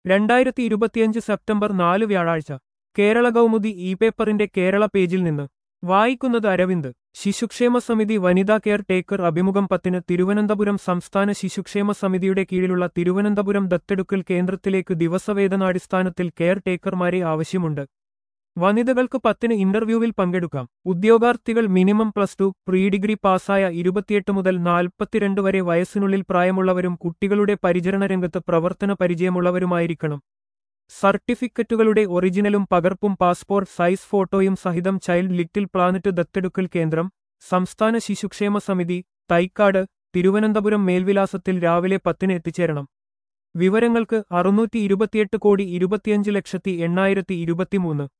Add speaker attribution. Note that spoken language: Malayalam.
Speaker 1: രണ്ടായിരത്തി ഇരുപത്തിയഞ്ച് സെപ്റ്റംബർ നാല് വ്യാഴാഴ്ച കേരള കൗമുദി ഇ പേപ്പറിന്റെ കേരള പേജിൽ നിന്ന് വായിക്കുന്നത് അരവിന്ദ് ശിശുക്ഷേമ സമിതി വനിതാ കെയർ ടേക്കർ അഭിമുഖം പത്തിന് തിരുവനന്തപുരം സംസ്ഥാന ശിശുക്ഷേമ സമിതിയുടെ കീഴിലുള്ള തിരുവനന്തപുരം ദത്തെടുക്കൽ കേന്ദ്രത്തിലേക്ക് ദിവസവേതനാടിസ്ഥാനത്തിൽ കെയർ ടേക്കർമാരെ ആവശ്യമുണ്ട് വനിതകൾക്ക് പത്തിന് ഇന്റർവ്യൂവിൽ പങ്കെടുക്കാം ഉദ്യോഗാർത്ഥികൾ minimum plus two pre degree പാസ്സായ ഇരുപത്തിയെട്ട് മുതൽ നാൽപ്പത്തിരണ്ട് വരെ വയസ്സിനുള്ളിൽ പ്രായമുള്ളവരും കുട്ടികളുടെ പരിചരണ രംഗത്ത് പ്രവർത്തന പരിചയമുള്ളവരുമായിരിക്കണം സർട്ടിഫിക്കറ്റുകളുടെ ഒറിജിനലും പകർപ്പും പാസ്പോർട്ട് സൈസ് ഫോട്ടോയും സഹിതം ചൈൽഡ് ലിറ്റിൽ പ്ലാനറ്റ് ദത്തെടുക്കൽ കേന്ദ്രം സംസ്ഥാന ശിശുക്ഷേമ സമിതി തൈക്കാട് തിരുവനന്തപുരം മേൽവിലാസത്തിൽ രാവിലെ പത്തിന് എത്തിച്ചേരണം വിവരങ്ങൾക്ക് അറുന്നൂറ്റി ഇരുപത്തിയെട്ട് കോടി ഇരുപത്തിയഞ്ച് ലക്ഷത്തി എണ്ണായിരത്തി ഇരുപത്തിമൂന്ന്